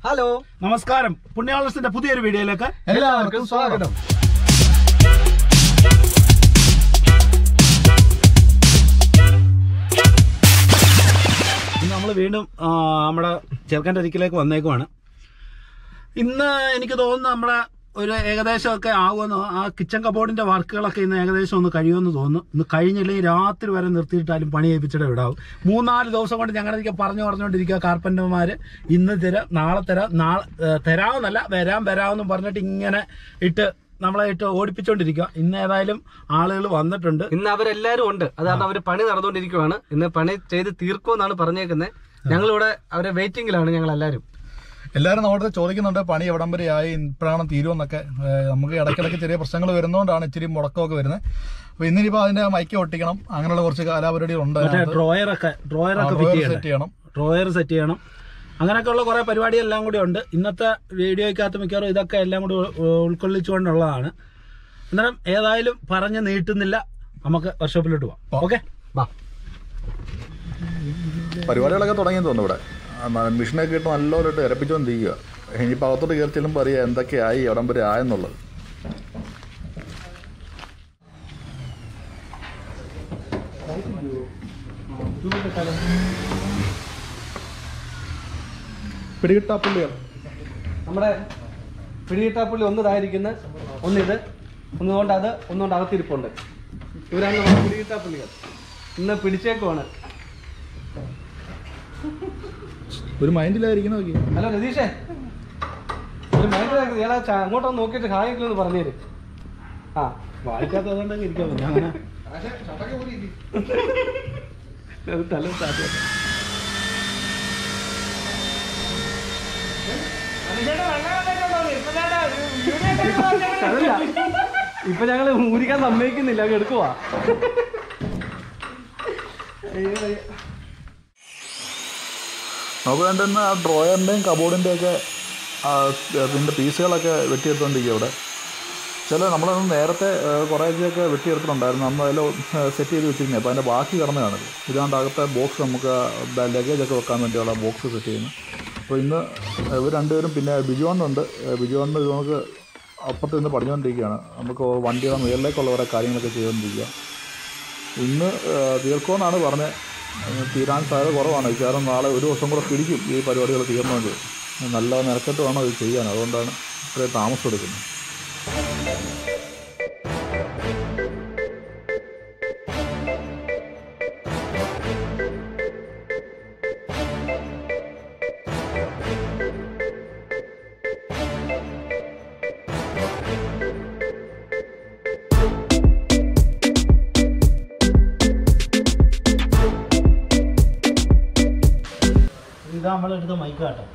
Hello നമസ്കാരം പുണ്യാളസിന്റെ പുതിയൊരു വീഡിയോയിലേക്ക് എല്ലാവർക്കും സ്വാഗതം ഇന്ന് നമ്മൾ വീണ്ടും ആ, നമ്മുടെ ചെറുക്കൻ്റെ അരിക്കിലേക്ക് വന്നേക്കുവാണ് ഇന്ന് എനിക്ക് തോന്നുന്നു നമ്മുടെ ഒരു ഏകദേശമൊക്കെ ആകുമെന്ന് ആ കിച്ചൺ കബോർഡിന്റെ വർക്കുകളൊക്കെ ഇന്ന് ഏകദേശം ഒന്ന് കഴിയുമെന്ന് തോന്നുന്നു ഇന്ന് കഴിഞ്ഞില്ലെങ്കിൽ രാത്രി വരെ നിർത്തിയിട്ടാലും പണി ഏൽപ്പിച്ചിട്ട് വിടാവും മൂന്നാല് ദിവസം കൊണ്ട് ഞങ്ങളൊക്കെ പറഞ്ഞു പറഞ്ഞുകൊണ്ടിരിക്കുക കാർപ്പന്റർമാര് ഇന്ന് തരാം നാളെ തരാം നാളെ ഏ, തരാമെന്നല്ല വരാം വരാമെന്നും പറഞ്ഞിട്ട് ഇങ്ങനെ ഇട്ട് നമ്മളെ ഇട്ട് ഓടിപ്പിച്ചോണ്ടിരിക്കുക ഇന്ന് ഏതായാലും ആളുകൾ വന്നിട്ടുണ്ട് ഇന്ന് അവരെല്ലാരും ഉണ്ട് അതാണ് അവര് പണി നടന്നുകൊണ്ടിരിക്കുവാണ് ഇന്ന് പണി ചെയ്ത് തീർക്കുമെന്നാണ് പറഞ്ഞേക്കുന്നത് ഞങ്ങളിവിടെ അവരെ വെയിറ്റിംഗിലാണ് ഞങ്ങൾ എല്ലാരും എല്ലാവരും നമ്മുടെ ചോദിക്കുന്നുണ്ട് പണി എവിടം വരെ ആയി ഇപ്പോഴാണ് തീരുമെന്നൊക്കെ ഏഹ് നമുക്ക് ഇടയ്ക്കിടയ്ക്ക് ചെറിയ പ്രശ്നങ്ങൾ വരുന്നതുകൊണ്ടാണ് ഇച്ചിരി മുടക്കമൊക്കെ വരുന്നത് അപ്പൊ ഇന്നിനിപ്പോ അതിന്റെ മൈക്ക് ഒട്ടിക്കണം അങ്ങനെയുള്ള കുറച്ച് കലാപരിപാടികളുണ്ട് മറ്റേ ഡ്രോയറൊക്കെ ഡ്രോയറൊക്കെ ഫിറ്റ് ചെയ്യണം സെറ്റ് ചെയ്യണം ഡ്രോയർ സെറ്റ് ചെയ്യണം അങ്ങനെയൊക്കെയുള്ള കുറെ പരിപാടിയെല്ലാം കൂടി ഉണ്ട് ഇന്നത്തെ വീഡിയോയ്ക്കകത്ത് മിക്കവാറും ഇതൊക്കെ എല്ലാം കൂടി ഉൾ- ഉൾക്കൊള്ളിച്ചുകൊണ്ടുള്ളതാണ് അന്നേരം ഏതായാലും പറഞ്ഞ് നീട്ടുന്നില്ല നമുക്ക് വർക്ക്ഷോപ്പിലോട്ട് പോവാം ഓക്കെ വാ പരിപാടികളൊക്കെ തുടങ്ങി തോന്നുന്നു ഇവിടെ ആ, ന- മെഷീനൊക്കെ ഇട്ട് നല്ലപോലെ ഇരപ്പിച്ചുകൊണ്ടിരിക്കുക ഇനിയിപ്പോൾ അകത്തോട്ട് കയറി ചെല്ലുമ്പോൾ അറിയാം എന്തൊക്കെയായി എവിടം വരെ ആയെന്നുള്ളത് പിടികിട്ടാപ്പുള്ളികൾ നമ്മുടെ പിടികിട്ടാപ്പുള്ളി ഒന്നിതായിരിക്കുന്ന ഒന്നിത് ഒന്നുകൊണ്ട് അത് ഒന്നുകൊണ്ട് അകത്തിരിപ്പുണ്ട് ഇവരാണ് നമ്മുടെ പിടികിട്ടാപ്പുള്ളികൾ ഇന്ന് പിടിച്ചേക്കുവാണ് ഒരു മൈൻഡിലായിരിക്കും നോക്കി ഹലോ രതീഷേ ഒരു മൈൻഡ് ഇയാളെ ച- അങ്ങോട്ടൊന്ന് നോക്കിയിട്ട് ഹായെങ്കിലും ഒന്ന് പറഞ്ഞേര് ആ വായിക്കാത്തതുകൊണ്ടൊക്കെ ഇരിക്കാം ഞാൻ അങ്ങനെ അത് തല താഴ്ത്തി. അതല്ല ഇപ്പൊ ഞങ്ങള് ഊരിക്കാൻ സമ്മതിക്കുന്നില്ല അങ്ങ് എടുക്കുവാ നമുക്ക് വേണ്ടുന്ന ആ ഡ്രോയറിൻ്റെയും കബോർഡിൻ്റെയും ഒക്കെ അതിൻ്റെ പീസുകളൊക്കെ വെട്ടിയെടുത്തോണ്ടിരിക്കുക ഇവിടെ ചില നമ്മൾ നേരത്തെ കുറേയൊക്കെ വെട്ടിയെടുത്തിട്ടുണ്ടായിരുന്നു അന്ന് അതിൽ സെറ്റ് ചെയ്ത് വെച്ചിരുന്നത് അപ്പോൾ അതിൻ്റെ ബാക്കി കിടന്നതാണിത് ഇതാണ്ട് അകത്തെ ബോക്സ് നമുക്ക് ലഗേജ് ഒക്കെ വെക്കാൻ വേണ്ടിയുള്ള ബോക്സ് സെറ്റ് ചെയ്യുന്നു അപ്പോൾ ഇന്ന് ഇവർ രണ്ടുപേരും പിന്നെ ബിജുവണ്ണുണ്ട് ബിജുവണ്ണ് ഇത് നമുക്ക് അപ്പുറത്ത് നിന്ന് പഠിച്ചുകൊണ്ടിരിക്കുകയാണ് നമുക്ക് വണ്ടിയുടെ മുകളിലേക്കുള്ള ഓരോ കാര്യങ്ങളൊക്കെ ചെയ്തുകൊണ്ടിരിക്കുക ഇന്ന് ഏഹ്, തീർക്കുമെന്നാണ് പറഞ്ഞത് ഏഹ്, തീരാൻ സാധ്യത കുറവാണ് കാരണം നാളെ ഒരു ദിവസം കൂടെ പിടിക്കും ഈ പരിപാടികൾ തീർന്നെങ്കിൽ നല്ല നിരക്കിട്ട് വേണം ഇത് ചെയ്യാൻ അതുകൊണ്ടാണ് ഇത്രയും താമസം എടുക്കുന്നത് ഇതാ നമ്മൾ എടുത്ത മൈക്ക് കേട്ടോ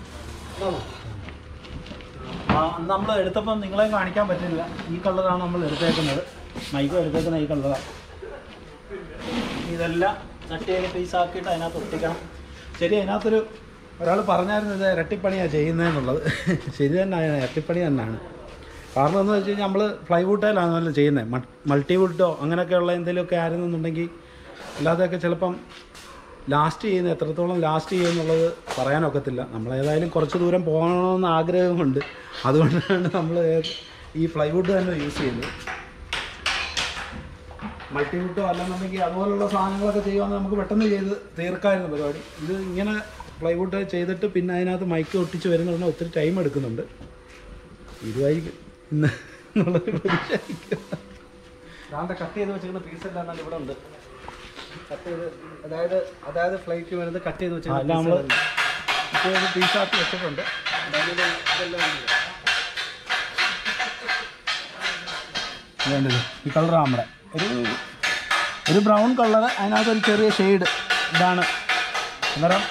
ആ നമ്മൾ എടുത്തപ്പം നിങ്ങളെ കാണിക്കാൻ പറ്റില്ല ഈ കളറാണ് നമ്മൾ എടുത്തേക്കുന്നത് മൈക്ക് എടുത്തേക്കുന്ന ഈ കളറാണ് ഇതെല്ലാം നട്ടിയിൽ പീസാക്കിയിട്ട് അതിനകത്ത് ഒട്ടിക്കണം ശരി അതിനകത്തൊരു ഒരാൾ പറഞ്ഞായിരുന്നു ഇത് ഇരട്ടിപ്പണിയാണ് ചെയ്യുന്നതെന്നുള്ളത് ശരി തന്നെയാണ് ഇരട്ടിപ്പണി തന്നെയാണ് കാരണം എന്ന് വെച്ച് കഴിഞ്ഞാൽ നമ്മൾ ഫ്ലൈവുഡിലാണല്ലോ ചെയ്യുന്നത് മൾട്ടിവുഡോ അങ്ങനെയൊക്കെയുള്ള എന്തെങ്കിലുമൊക്കെ ആയിരുന്നെന്നുണ്ടെങ്കിൽ അല്ലാതെയൊക്കെ ചിലപ്പം ലാസ്റ്റ് ചെയ്യുന്ന എത്രത്തോളം ലാസ്റ്റ് ചെയ്യുമെന്നുള്ളത് പറയാനൊക്കത്തില്ല നമ്മൾ ഏതായാലും കുറച്ച് ദൂരം പോകണമെന്ന് ആഗ്രഹമുണ്ട് അതുകൊണ്ടാണ് നമ്മൾ ഈ ഫ്ലൈവുഡ് തന്നെ യൂസ് ചെയ്യുന്നത് മൾട്ടിവുഡോ അല്ലെന്നുണ്ടെങ്കിൽ അതുപോലുള്ള സാധനങ്ങളൊക്കെ ചെയ്യുവാണെങ്കിൽ നമുക്ക് പെട്ടെന്ന് ചെയ്ത് തീർക്കാമായിരുന്നു പരിപാടി ഇത് ഇങ്ങനെ പ്ലൈവുഡ് ചെയ്തിട്ട് പിന്നെ അതിനകത്ത് മൈക്ക് ഒട്ടിച്ച് വരുന്നതുകൊണ്ട് ഒത്തിരി ടൈം എടുക്കുന്നുണ്ട് ഇതുമായിരിക്കും ഇന്ന് എന്നുള്ളൊരു പ്രതീക്ഷയായിരിക്കും ദാണ്ടെ കട്ട് ചെയ്ത് വെച്ചിരിക്കുന്ന പീസ് എല്ലാം ദാണ്ടെ ഇവിടെ ഉണ്ട് കട്ട് ചെയ്ത് അതായത് അതായത് ഫ്ലൈറ്റ് വരുന്നത് കട്ട് ചെയ്ത് ആ, അല്ല നമ്മൾ വെച്ചിരിക്കുന്ന ഇപ്പോൾ ഒരു പീസാക്കി വെച്ചിട്ടുണ്ട് വേണ്ടത് ഈ കളറാണ് നമ്മുടെ ഒരു ഒരു ബ്രൗൺ കളർ അതിനകത്ത് ഒരു ചെറിയ ഷെയ്ഡ് ഇതാണ് അന്നേരം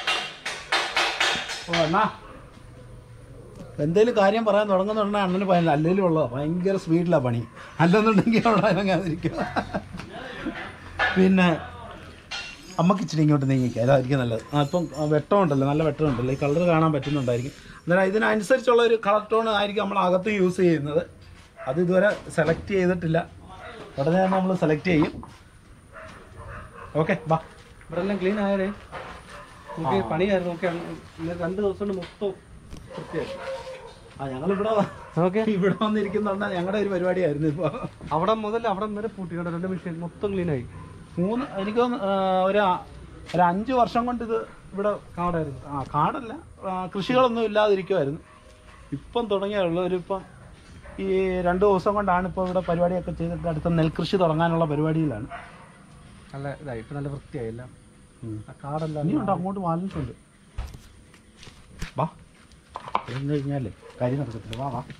ഓ എന്നാ എന്തേലും കാര്യം പറയാൻ തുടങ്ങുന്നുണ്ടെങ്കിൽ അണ്ണന് പതിനല്ല അല്ലെങ്കിലും ഉള്ളതാണ് ഭയങ്കര സ്പീഡിലാണ് പണി അല്ലെന്നുണ്ടെങ്കിൽ അവിടെ അനങ്ങാതിരിക്കും പിന്നെ അമ്മക്ക് ഇച്ചിരി ഇങ്ങോട്ട് നീങ്ങിക്കുക അതായിരിക്കും നല്ലത് ആ ഇപ്പം വെട്ടമുണ്ടല്ലോ നല്ല വെട്ടമുണ്ടല്ലോ ഈ കളർ കാണാൻ പറ്റുന്നുണ്ടായിരിക്കും അന്നേരം ഇതിനനുസരിച്ചുള്ള ഒരു കളർ ടോൺ ആയിരിക്കും നമ്മൾ അകത്ത് യൂസ് ചെയ്യുന്നത് അത് ഇതുവരെ സെലക്ട് ചെയ്തിട്ടില്ല ഉടനെ തന്നെ നമ്മൾ സെലക്ട് ചെയ്യും ഓക്കെ ബാ ഇവിടെ എല്ലാം ക്ലീൻ ആയതേ നോക്കി പണിയായിരുന്നു നോക്കി ഇന്ന് രണ്ട് ദിവസം കൊണ്ട് മൊത്തം ആ ഞങ്ങളിവിടെ ഓക്കെ ഇവിടെ വന്നിരിക്കുന്ന ഞങ്ങളുടെ ഒരു പരിപാടിയായിരുന്നു ഇപ്പൊ അവിടെ മുതൽ അവിടെ വരെ പൂട്ടിക്കണ്ട രണ്ട് മെഷീൻ മൊത്തം ക്ലീൻ ആയി മൂന്ന് എനിക്ക് തോന്നുന്നു, ആ, ഒരു ആ- ഒരു അഞ്ച് വർഷം കൊണ്ട് ഇത് ഇവിടെ കാടായിരുന്നു ആ കാടല്ല ആ, കൃഷികളൊന്നും ഇല്ലാതിരിക്കുമായിരുന്നു ഇപ്പം തുടങ്ങിയുള്ളൂ ഒരു ഇപ്പം ഈ രണ്ട് ദിവസം കൊണ്ടാണ് ഇപ്പോൾ ഇവിടെ പരിപാടിയൊക്കെ ചെയ്തിട്ട് അടുത്ത നെൽകൃഷി തുടങ്ങാനുള്ള പരിപാടിയിലാണ് നല്ല ഇതായി ഇപ്പൊ നല്ല വൃത്തിയായില്ല ആ കാടെല്ലാം ഇനിയുണ്ട് അങ്ങോട്ട് വാലിട്ടുണ്ട് വാ എന്ന് കഴിഞ്ഞാലേ കാര്യം നടക്കത്തില്ല വാ വാ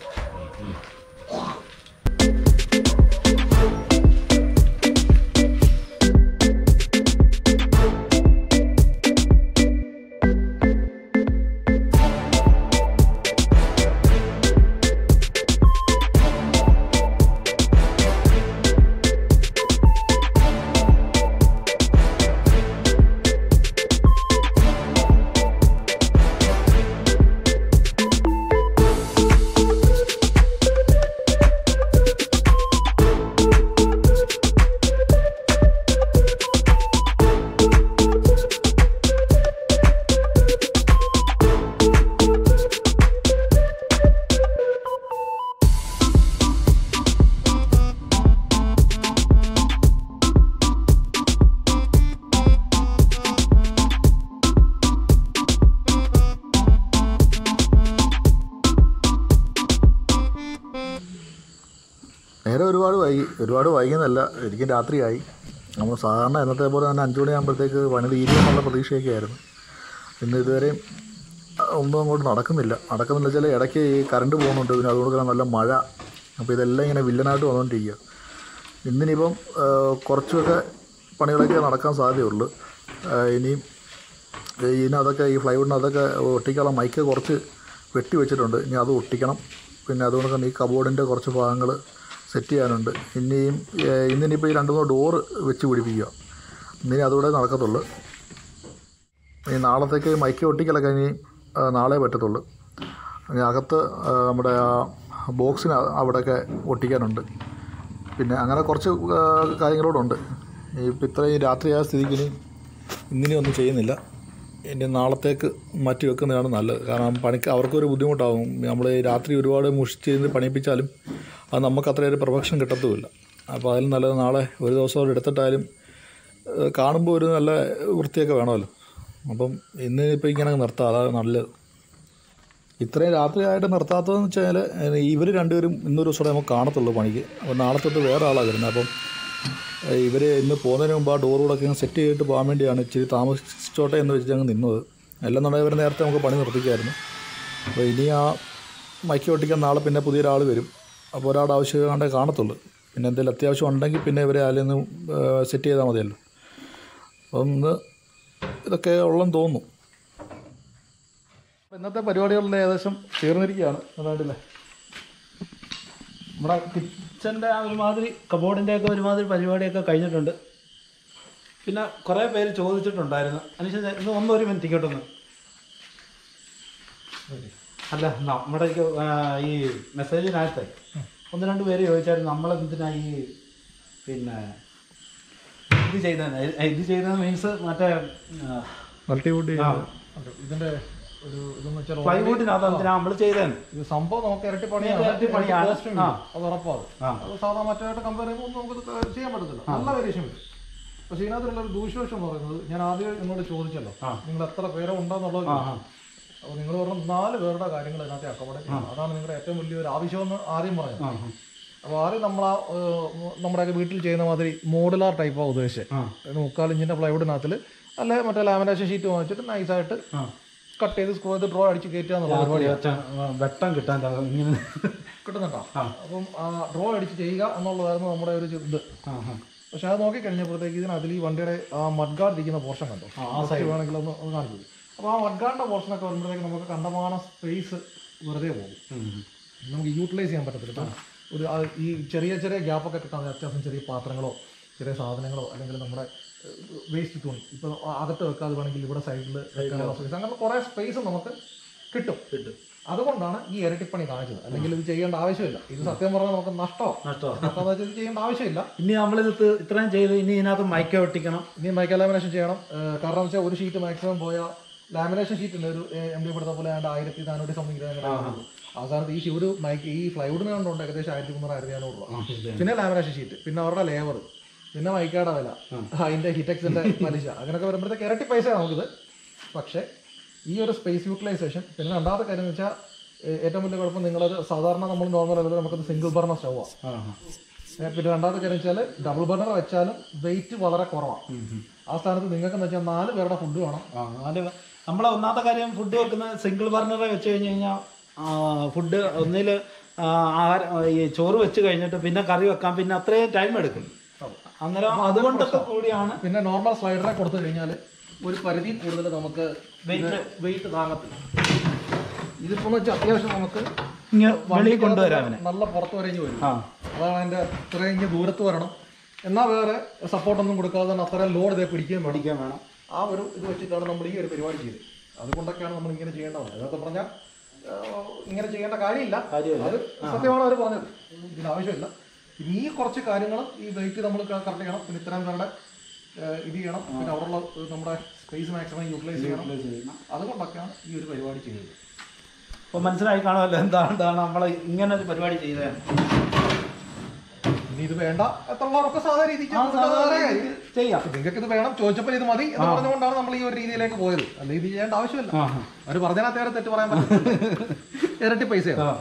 നേരെ ഒരുപാട് വൈകി ഒരുപാട് വൈകുന്നല്ല ശരിക്കും രാത്രിയായി നമ്മൾ സാധാരണ എന്നത്തെ പോലെ തന്നെ അഞ്ചു മണിയാകുമ്പോഴത്തേക്ക് പണി തീരുമെന്നുള്ള പ്രതീക്ഷയൊക്കെ ആയിരുന്നു ഇന്ന് ഇതുവരെയും അഹ് ഒന്നും അങ്ങോട്ട് നടക്കുന്നില്ല നടക്കുന്നില്ല വെച്ചാൽ ഇടയ്ക്ക് ഈ കറണ്ട് പോകുന്നുണ്ട് പിന്നെ അതുകൊണ്ട് തന്നെ നല്ല മഴ അപ്പോൾ ഇതെല്ലാം ഇങ്ങനെ വില്ലനായിട്ട് വന്നുകൊണ്ടിരിക്കുക ഇന്നിനിപ്പം ആഹ് കുറച്ചൊക്കെ പണികളൊക്കെ നടക്കാൻ സാധ്യതയുള്ളൂ ആഹ് ഇനിയും ഇതിനകത്തൊക്കെ ഈ ഫ്ലൈവുഡിനകത്തൊക്കെ ഒട്ടിക്കാനുള്ള മൈക്ക് കുറച്ച് വെട്ടി വെച്ചിട്ടുണ്ട് ഇനി അത് ഒട്ടിക്കണം പിന്നെ അതുകൊണ്ട് തന്നെ ഈ കബോർഡിൻ്റെ കുറച്ച് ഭാഗങ്ങൾ സെറ്റ് ചെയ്യാനുണ്ട് ഇനിയും ഏഹ് ഇന്നിനിപ്പോൾ ഈ രണ്ട് മൂന്ന് ഡോറ് വെച്ച് പിടിപ്പിക്കുക ഇനി അതുകൂടെ നടക്കത്തുള്ളൂ ഇനി നാളത്തേക്ക് മൈക്ക് ഒട്ടിക്കലൊക്കെ ഇനി ആ, നാളെ പറ്റത്തുള്ളൂ ഇനി അകത്ത് ആ, നമ്മുടെ ആ ബോക്സിന് അവിടെയൊക്കെ ഒട്ടിക്കാനുണ്ട് പിന്നെ അങ്ങനെ കുറച്ച് ആ, കാര്യങ്ങളോടുണ്ട് ഇപ്പം ഇത്രയും രാത്രിയായ സ്ഥിതിക്ക് ഇനി ഇന്നിനി ഒന്നും ചെയ്യുന്നില്ല ഇനി നാളത്തേക്ക് മാറ്റി വെക്കുന്നതാണ് നല്ലത് കാരണം പണിക്ക് അവർക്കൊരു ബുദ്ധിമുട്ടാവും നമ്മൾ ഈ രാത്രി ഒരുപാട് മുഷിച്ച് പണിയിപ്പിച്ചാലും അത് നമുക്ക് അത്ര ഒരു പ്രൊഫക്ഷൻ കിട്ടത്തുമില്ല അപ്പോൾ അതിൽ നല്ലത് നാളെ ഒരു ദിവസം അവിടെ എടുത്തിട്ടായാലും ഏഹ് കാണുമ്പോൾ ഒരു നല്ല വൃത്തിയൊക്കെ വേണമല്ലോ അപ്പം ഇന്ന് ഇപ്പോൾ ഇങ്ങനെ അങ്ങ് നിർത്താം അതാണ് നല്ലത് ഇത്രയും രാത്രിയായിട്ട് നിർത്താത്തതെന്ന് വെച്ചാൽ ഇവർ രണ്ടുപേരും ഇന്നൊരു ദിവസം നമുക്ക് കാണത്തുള്ളൂ പണിക്ക് അപ്പോൾ നാളെ തൊട്ട് വേറെ ആളാണ് വരുന്നത് അപ്പം ഇവർ ഇന്ന് പോകുന്നതിന് മുമ്പ് ആ ഡോർ കൂടെ ഒക്കെ സെറ്റ് ചെയ്തിട്ട് പോകാൻ വേണ്ടിയാണ് ഇച്ചിരി താമസിച്ചോട്ടെ എന്ന് വെച്ചിട്ട് അങ്ങ് നിന്നത് അല്ലെന്നുണ്ടെങ്കിൽ ഇവർ നേരത്തെ നമുക്ക് പണി നിർത്തിക്കായിരുന്നു അപ്പോൾ ഇനി ആ മൈക്ക് ഒട്ടിക്കാൻ നാളെ പിന്നെ പുതിയൊരാൾ വരും അപ്പോൾ ഒരാളുടെ ആവശ്യം കണ്ടേ കാണത്തുള്ളൂ പിന്നെ എന്തെങ്കിലും അത്യാവശ്യം ഉണ്ടെങ്കിൽ പിന്നെ ഇവരെ അതിൽ നിന്ന് സെറ്റ് ചെയ്താൽ മതിയല്ലോ അപ്പം ഇന്ന് ഇതൊക്കെ ഉള്ളെന്ന് തോന്നുന്നു അപ്പോൾ ഇന്നത്തെ പരിപാടികളുടെ ഏകദേശം തീർന്നിരിക്കുകയാണ് അതായിട്ടില്ലേ നമ്മുടെ കിച്ചൻ്റെ ആ ഒരുമാതിരി കബോർഡിൻ്റെ ഒക്കെ ഒരുമാതിരി പരിപാടിയൊക്കെ കഴിഞ്ഞിട്ടുണ്ട് പിന്നെ കുറേ പേര് ചോദിച്ചിട്ടുണ്ടായിരുന്നു അനുസരിച്ച് ഇന്ന് ഒന്ന് ഒരു മിനിറ്റ് ഇങ്ങോട്ടൊന്ന് അല്ല നമ്മുടെ ഈ, ആ, ഈ മെസ്സേജിനകത്തെ ഒന്ന് രണ്ട് പേര് ചോദിച്ചായിരുന്നു നമ്മളെന്തിനാ ഈ പിന്നെ ഇത് ചെയ്തത് ഇത് ചെയ്തത് മീൻസ് മറ്റേ മൾട്ടിവുഡ് ആ, ഇതിന്റെ ഒരു ഇതെന്ന് വെച്ചാൽ പ്ലൈവുഡിനകത്ത് എന്തിനാ നമ്മൾ ചെയ്തേന്ന് ഇത് സംഭവം നമുക്ക് ഇരട്ടി ഇരട്ടി പണിയാണ്. ആ. അത് ഉറപ്പാണ് ആ. അത് സാധാരണ മറ്റായിട്ട് കമ്പയർ ചെയ്യുമ്പോൾ ഒന്നും നമുക്ക് ചെയ്യാൻ പറ്റത്തില്ല നല്ല വേരിയേഷൻ വരും പക്ഷെ ഇതിനകത്തുള്ള ഒരു ദൂഷ്യവശം എന്ന് പറയുന്നത് ഞാൻ ആദ്യം നിങ്ങളോട് ചോദിച്ചല്ലോ ആ. നിങ്ങൾ എത്ര പേരെ ഉണ്ടെന്നുള്ളത് ആ, ആ. അപ്പോൾ നിങ്ങൾ പറഞ്ഞു നാല് പേരുടെ കാര്യങ്ങൾ ഇതിനകത്ത് അക്കോമഡേറ്റ് ചെയ്യണം അതാണ് നിങ്ങളുടെ ഏറ്റവും വലിയൊരു ആവശ്യമെന്ന് ആദ്യം പറഞ്ഞത് ആ, ആ. അപ്പോൾ ആദ്യം നമ്മൾ ആ നമ്മുടെയൊക്കെ വീട്ടിൽ ചെയ്യുന്ന മാതിരി മോഡുലാർ ടൈപ്പാണ് ഉദ്ദേശിച്ചത് ആ. ഒരു മുക്കാൽ ഇഞ്ചിൻ്റെ പ്ലൈവുഡിനകത്തിൽ അല്ലെ മറ്റേ ലാമിനേഷൻ ഷീറ്റ് വാങ്ങിച്ചിട്ട് നൈസായിട്ട് ആ. കട്ട് ചെയ്ത് സ്ക്രൂ ചെയ്ത് ഡ്രോ അടിച്ച് കയറ്റുക എന്നുള്ള പരിപാടിയാണ് വെട്ടം- വെട്ടം കിട്ടാൻ ത- ഇങ്ങനെ കിട്ടുന്നുണ്ടോ അപ്പം ആ ഡ്രോ അടിച്ച് ചെയ്യുക എന്നുള്ളതായിരുന്നു നമ്മുടെ ഒരു ഇത് ആ, ആ. പക്ഷെ അത് നോക്കി കഴിഞ്ഞപ്പോഴത്തേക്ക് ഇതിനതിൽ ഈ വണ്ടിയുടെ ആ മഡ്ഗാർഡ് ഇരിക്കുന്ന പോർഷൻ കണ്ടോ ഫസ്റ്റ് വേണമെങ്കിൽ ഒന്ന് ഒന്ന് കാണിച്ചു അപ്പോൾ ആ മഡ്ഗാർഡിന്റെ പോർഷനൊക്കെ വരുമ്പോഴത്തേക്ക് നമുക്ക് കണ്ടമാനം സ്പേസ് വെറുതെ പോകും ഉം. നമുക്ക് യൂട്ടിലൈസ് ചെയ്യാൻ പറ്റത്തില്ല ഇപ്പം ഒരു ആ ഈ ചെറിയ ചെറിയ ഗ്യാപ്പൊക്കെ കിട്ടാൻ അത്യാവശ്യം ചെറിയ പാത്രങ്ങളോ ചെറിയ സാധനങ്ങളോ അല്ലെങ്കിൽ നമ്മുടെ വേസ്റ്റ് തുണി ഇപ്പോൾ അകത്ത് വെക്കാതെ വേണമെങ്കിൽ ഇവിടെ സൈഡിൽ വെക്കാനുള്ള സ്പേസ് അങ്ങനെ കുറേ സ്പേസ് നമുക്ക് കിട്ടും കിട്ടും അതുകൊണ്ടാണ് ഈ ഇരട്ടിപ്പണി കാണിച്ചത് അല്ലെങ്കിൽ ഇത് ചെയ്യേണ്ട ആവശ്യമില്ല ഇത് സത്യം പറഞ്ഞാൽ നമുക്ക് നഷ്ടമാണ് നഷ്ടമാണ്. നഷ്ടം ഇത് ചെയ്യേണ്ട ആവശ്യമില്ല ഇനി നമ്മളിത് തി- ഇത്രയും ചെയ്ത് ഇനി ഇതിനകത്ത് മൈക്ക ഒട്ടിക്കണം ഇനി മൈക്ക് ലാമിനേഷൻ ചെയ്യണം ഏഹ് കാരണം വെച്ചാൽ ഒരു ഷീറ്റ് മാക്സിമം പോയാൽ ലാമിനേഷൻ ഷീറ്റ് ഉണ്ട് ഒരു എം ഡി പെടുത്ത പോലെ ഏതാണ്ട് ആയിരത്തി നാനൂറ്റി സംതിങ് രൂപ അവസാനത്ത് ഈ ഷൂര് മൈക്ക് ഈ ഫ്ലൈവുഡിന് കണ്ടുകൊണ്ട് ഏകദേശം ആയിരത്തി മുന്നൂറ് ആയിരത്തി നാനൂറ് രൂപ പിന്നെ ലാമിനേഷൻ ഷീറ്റ് പിന്നെ അവരുടെ ലേബർ പിന്നെ മൈക്കയുടെ വില അതിന്റെ ഹിറ്റക്സിന്റെ പലിശ അങ്ങനെയൊക്കെ വരുമ്പോഴത്തേക്ക് ഇരട്ടി പൈസ നമുക്കിത് പക്ഷേ ഈ ഒരു സ്പേസ് യൂട്ടിലൈസേഷൻ പിന്നെ രണ്ടാമത്തെ കാര്യം എന്ന് വെച്ചാൽ ഏ- ഏറ്റവും വലിയ കുഴപ്പം നിങ്ങളത് സാധാരണ നമ്മൾ നോർമൽ അല്ലാതെ നമുക്കത് സിംഗിൾ ബർണർ സ്റ്റൗവാണ് ആ ആ. പിന്നെ രണ്ടാമത്തെ കാര്യം വെച്ചാൽ ഡബിൾ ബർണർ വെച്ചാലും വെയിറ്റ് വളരെ കുറവാണ് ആ സ്ഥാനത്ത് നിങ്ങൾക്ക് വെച്ചാൽ നാല് പേരുടെ ഫുഡ് വേണം ആ നാല് നമ്മളെ ഒന്നാമത്തെ കാര്യം ഫുഡ് വെക്കുന്ന സിംഗിൾ ബർണറെ വെച്ച് കഴിഞ്ഞ് കഴിഞ്ഞാൽ ഫുഡ് ഒന്നിൽ ആഹാരം ഈ ചോറ് വെച്ച് കഴിഞ്ഞിട്ട് പിന്നെ കറി വെക്കാൻ പിന്നെ അത്രയും ടൈം എടുക്കും അന്നേരം അതുകൊണ്ടൊക്കെ കൂടിയാണ് പിന്നെ നോർമൽ സ്ലൈഡറെ കൊടുത്തു കഴിഞ്ഞാൽ ഒരു പരിധി കൂടുതൽ നമുക്ക് വെയിറ്റ് താങ്ങത്തില്ല ഇതിപ്പോ വെച്ചാൽ അത്യാവശ്യം നമുക്ക് ഇങ്ങനെ വെളിയിൽ കൊണ്ടുവരാൻ അവനെ നല്ല പുറത്ത് വരഞ്ഞ് വരും ആ അതാണ് അതിന്റെ ഇത്രയും ഇങ്ങനെ ദൂരത്ത് വരണം എന്നാൽ വേറെ സപ്പോർട്ടൊന്നും കൊടുക്കാതെ തന്നെ അത്രയും ലോഡ് ഇതേ പിടിക്കുകയും വേണം പഠിക്കാൻ വേണം ആ ഒരു ഇത് വെച്ചിട്ടാണ് നമ്മൾ ഈ ഒരു പരിപാടി ചെയ്തത് അതുകൊണ്ടൊക്കെയാണ് നമ്മൾ ഇങ്ങനെ ചെയ്യേണ്ടത് അതൊക്കെ പറഞ്ഞാൽ ഇങ്ങനെ ചെയ്യേണ്ട കാര്യമില്ല കാര്യമില്ല. അത് സത്യമാണ് അവർ പറഞ്ഞത് ഇതിന് ആവശ്യമില്ല ഇനി ഈ കുറച്ച് കാര്യങ്ങൾ ഈ വെയിറ്റ് നമ്മൾ കറക്റ്റ് ചെയ്യണം പിന്നെ ഇത്തരം പേരുടെ ഏഹ്, ഇത് ചെയ്യണം പിന്നെ അവിടെയുള്ള ഏഹ്, നമ്മുടെ സ്പേസ് മാക്സിമം യൂട്ടിലൈസ് ചെയ്യണം അതുകൊണ്ടൊക്കെയാണ് ഈ ഒരു പരിപാടി ചെയ്തത് അപ്പോൾ മനസ്സിലായി കാണുമല്ലോ എന്താണ് എന്താണ് നമ്മൾ ഇങ്ങനെ ഒരു പരിപാടി ചെയ്തതാണ് ഇനി ഇത് വേണ്ട എത്രയുള്ളവരൊക്കെ സാധാരണ രീതിക്ക് കൊടുക്കാതെ വേറെ കാര്യം. ചെയ്യാം നിങ്ങൾക്ക് ഇത് വേണം ചോദിച്ചപ്പോൾ ഇത് മതി എന്ന് പറഞ്ഞുകൊണ്ടാണ് നമ്മൾ ഈ ഒരു രീതിയിലേക്ക് പോയത് അല്ല ഇത് ചെയ്യേണ്ട ആവശ്യമില്ല ആ അവർ പറഞ്ഞതിനകത്ത് വേറെ തെറ്റ് പറയാൻ പറ്റില്ല ഇരട്ടി പൈസയാണ് ആ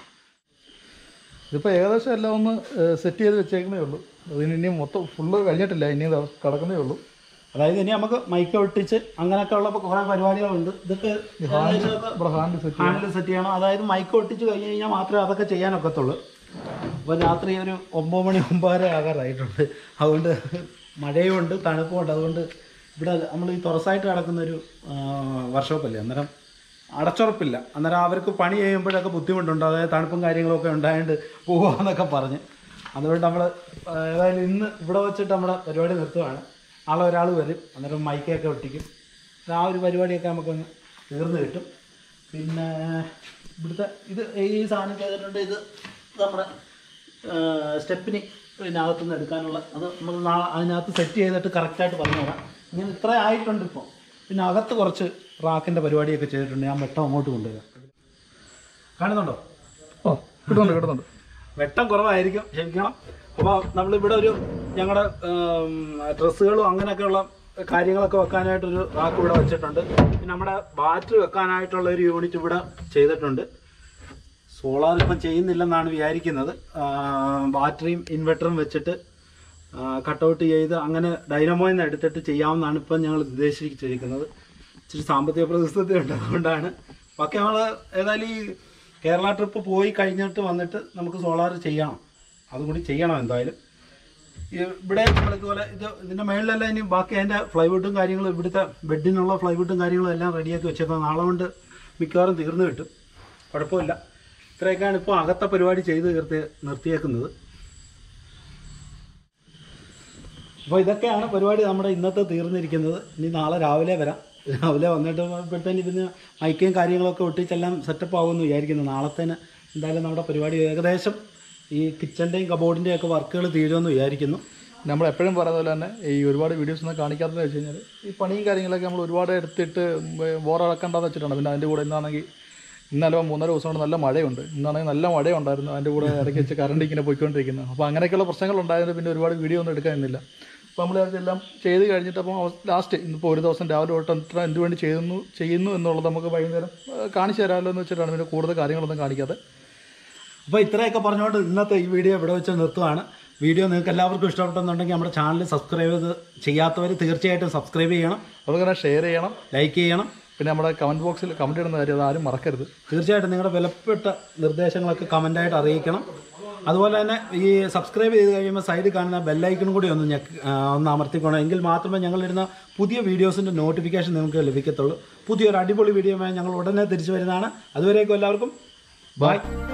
ഇതിപ്പോൾ ഏകദേശം എല്ലാം ഒന്ന് സെറ്റ് ചെയ്ത് വെച്ചേക്കുന്നേ ഉള്ളൂ അതിന് ഇനി മൊത്തം ഫുള്ള് കഴിഞ്ഞിട്ടില്ല ഇനി ദാ കിടക്കുന്നേ ഉള്ളൂ അതായത് ഇനി നമുക്ക് മൈക്ക് ഒട്ടിച്ച് അങ്ങനെയൊക്കെ ഉള്ള കുറേ പരിപാടികളുണ്ട് ഇതൊക്കെ ഇവിടെ ഹാൻഡ് സെറ്റ് ഹാൻഡിൽ സെറ്റ് ചെയ്യണം അതായത് മൈക്ക് ഒട്ടിച്ച് കഴിഞ്ഞ് കഴിഞ്ഞാൽ മാത്രമേ അതൊക്കെ ചെയ്യാനൊക്കത്തുള്ളൂ അപ്പോൾ രാത്രി ഒരു ഒമ്പത് മണി ഒമ്പതര ആകാറായിട്ടുണ്ട് അതുകൊണ്ട് മഴയുമുണ്ട് തണുപ്പുമുണ്ട് അതുകൊണ്ട് ഇവിടെ നമ്മൾ ഈ തുറസായിട്ട് കിടക്കുന്ന ഒരു വർക്ക്ഷോപ്പല്ലേ അന്നേരം അടച്ചുറപ്പില്ല അന്നേരം അവർക്ക് പണി ചെയ്യുമ്പോഴൊക്കെ ബുദ്ധിമുട്ടുണ്ട് അതായത് തണുപ്പും കാര്യങ്ങളൊക്കെ ഉണ്ടായതുകൊണ്ട് പോവാന്നൊക്കെ പറഞ്ഞ് അതുകൊണ്ട് നമ്മൾ ഏതായാലും ഇന്ന് ഇവിടെ വെച്ചിട്ട് നമ്മുടെ പരിപാടി നിർത്തുവാണ് നാളെ ഒരാൾ വരും അന്നേരം മൈക്കൊക്കെ ഒട്ടിക്കും ആ ഒരു പരിപാടിയൊക്കെ നമുക്കൊന്ന് തീർന്നു കിട്ടും പിന്നെ ഇവിടുത്തെ ഇത് ഈ സാധനം ചെയ്തിട്ടുണ്ട് ഇത് നമ്മുടെ സ്റ്റെപ്പിന് ഇതിനകത്തുനിന്ന് എടുക്കാനുള്ള അത് നമ്മൾ നാളെ അതിനകത്ത് സെറ്റ് ചെയ്തിട്ട് കറക്റ്റായിട്ട് പറഞ്ഞുതരാം ഇങ്ങനെ ഇത്ര ആയിട്ടുണ്ട് ഇപ്പോൾ പിന്നെ അകത്ത് കുറച്ച് റാക്കിൻ്റെ പരിപാടിയൊക്കെ ചെയ്തിട്ടുണ്ട് ഞാൻ വെട്ടം അങ്ങോട്ട് കൊണ്ടുവരാം കാണുന്നുണ്ടോ ഓ കിട്ടുന്നുണ്ട് കിട്ടുന്നുണ്ട് വെട്ടം കുറവായിരിക്കും ക്ഷമിക്കണം അപ്പോൾ നമ്മളിവിടെ ഒരു ഞങ്ങളുടെ ഡ്രസ്സുകളും അങ്ങനെയൊക്കെയുള്ള കാര്യങ്ങളൊക്കെ വെക്കാനായിട്ടൊരു റാക്ക് ഇവിടെ വെച്ചിട്ടുണ്ട് പിന്നെ നമ്മുടെ ബാറ്ററി വെക്കാനായിട്ടുള്ള ഒരു യൂണിറ്റ് ഇവിടെ ചെയ്തിട്ടുണ്ട് സോളാർ ഇപ്പം ചെയ്യുന്നില്ലെന്നാണ് വിചാരിക്കുന്നത് ആ, ബാറ്ററിയും ഇൻവെർട്ടറും വെച്ചിട്ട് കട്ടൗട്ട് ചെയ്ത് അങ്ങനെ ഡൈനമോയിൽ നിന്ന് എടുത്തിട്ട് ചെയ്യാമെന്നാണ് ഇപ്പം ഞങ്ങൾ ഉദ്ദേശിച്ചിരിക്കുന്നത് ഇച്ചിരി സാമ്പത്തിക പ്രതിസന്ധി ഉണ്ട് അതുകൊണ്ടാണ് ബാക്കി നമ്മൾ ഏതായാലും ഈ കേരള ട്രിപ്പ് പോയി കഴിഞ്ഞിട്ട് വന്നിട്ട് നമുക്ക് സോളാർ ചെയ്യണം അതും കൂടി ചെയ്യണം എന്തായാലും ഈ ഇവിടെ നമ്മളിതുപോലെ ഇത് ഇതിൻ്റെ മേളിലെല്ലാം ഇനി ബാക്കി അതിൻ്റെ ഫ്ലൈവുഡും കാര്യങ്ങളും ഇവിടുത്തെ ബെഡിനുള്ള ഫ്ലൈവുഡും കാര്യങ്ങളും എല്ലാം റെഡിയാക്കി വെച്ചേക്കുന്നത് നാളെ കൊണ്ട് മിക്കവാറും തീർന്നു കിട്ടും കുഴപ്പമില്ല ഇത്രയൊക്കെയാണ് ഇപ്പോൾ അകത്തെ പരിപാടി ചെയ്ത് തീർത്തി നിർത്തിയേക്കുന്നത് അപ്പോൾ ഇതൊക്കെയാണ് പരിപാടി നമ്മുടെ ഇന്നത്തെ തീർന്നിരിക്കുന്നത് ഇനി നാളെ രാവിലെ വരാം രാവിലെ വന്നിട്ട് ഇപ്പോഴത്തേന് ഇതിന് മൈക്കയും കാര്യങ്ങളൊക്കെ ഒട്ടിച്ചെല്ലാം സെറ്റപ്പ് ആകുമെന്ന് വിചാരിക്കുന്നു നാളത്തേന് എന്തായാലും നമ്മുടെ പരിപാടി ഏകദേശം ഈ കിച്ചൻ്റെയും കബോർഡിൻ്റെയും ഒക്കെ വർക്കുകൾ തീരുമെന്ന് വിചാരിക്കുന്നു നമ്മൾ എപ്പോഴും പറയുന്ന പോലെ തന്നെ ഈ ഒരുപാട് വീഡിയോസ് ഒന്നും കാണിക്കാത്തതെന്ന് വെച്ച് കഴിഞ്ഞാൽ ഈ പണിയും കാര്യങ്ങളൊക്കെ നമ്മൾ ഒരുപാട് എടുത്തിട്ട് ബോറടക്കണ്ടെന്ന് വെച്ചിട്ടാണ് പിന്നെ അതിൻ്റെ കൂടെ ഇന്നാണെങ്കിൽ ഇന്നലെ മൂന്നര ദിവസം കൊണ്ട് നല്ല മഴയുണ്ട് ഇന്നാണെങ്കിൽ നല്ല മഴയുണ്ടായിരുന്നു അതിൻ്റെ കൂടെ ഇടയ്ക്ക് വെച്ച് കറണ്ട് ഇങ്ങനെ പോയിക്കൊണ്ടിരിക്കുന്നത് അപ്പോൾ അങ്ങനെയൊക്കെയുള്ള പ്രശ്നങ്ങൾ ഉണ്ടായതുകൊണ്ട് പിന്നെ ഒരുപാട് വീഡിയോ ഒന്നും എടുക്കാനില്ല അപ്പോൾ നമ്മൾ അതെല്ലാം ചെയ്ത് കഴിഞ്ഞിട്ട് അപ്പോൾ ലാസ്റ്റ് ഇന്നിപ്പോൾ ഒരു ദിവസം രാവിലെ തൊട്ട് എത്ര എന്ത് വേണ്ടി ചെയ്യുന്നു ചെയ്യുന്നു എന്നുള്ളത് നമുക്ക് വൈകുന്നേരം ആ, കാണിച്ചു തരാമല്ലോ എന്ന് വെച്ചിട്ടാണ് പിന്നെ കൂടുതൽ കാര്യങ്ങളൊന്നും കാണിക്കാതെ അപ്പോൾ ഇത്രയൊക്കെ പറഞ്ഞുകൊണ്ട് ഇന്നത്തെ ഈ വീഡിയോ ഇവിടെ വെച്ച് നിർത്തുവാണ് വീഡിയോ നിങ്ങൾക്ക് എല്ലാവർക്കും ഇഷ്ടപ്പെട്ടെന്നുണ്ടെങ്കിൽ നമ്മുടെ ചാനൽ സബ്സ്ക്രൈബ് ചെയ്ത് ചെയ്യാത്തവർ തീർച്ചയായിട്ടും സബ്സ്ക്രൈബ് ചെയ്യണം അതുപോലെ തന്നെ ഷെയർ ചെയ്യണം ലൈക്ക് ചെയ്യണം പിന്നെ നമ്മുടെ കമൻറ്റ് ബോക്സിൽ കമൻറ്റ് ഇടുന്ന കാര്യം അത് ആരും മറക്കരുത് തീർച്ചയായിട്ടും നിങ്ങളുടെ വിലപ്പെട്ട നിർദ്ദേശങ്ങളൊക്കെ കമൻ്റായിട്ട് അറിയിക്കണം അതുപോലെ തന്നെ ഈ സബ്സ്ക്രൈബ് ചെയ്ത് കഴിയുമ്പോൾ സൈഡിൽ കാണുന്ന ബെല്ലൈക്കണും കൂടി ഒന്ന് ഞെക്ക് ആ, ഒന്ന് അമർത്തിക്കണം എങ്കിൽ മാത്രമേ ഞങ്ങളിടുന്ന പുതിയ വീഡിയോസിൻ്റെ നോട്ടിഫിക്കേഷൻ നിങ്ങൾക്ക് ലഭിക്കത്തുള്ളൂ പുതിയൊരു അടിപൊളി വീഡിയോയുമായി ഞങ്ങൾ ഉടനെ തിരിച്ചു വരുന്നതാണ് അതുവരേക്കും എല്ലാവർക്കും ബൈ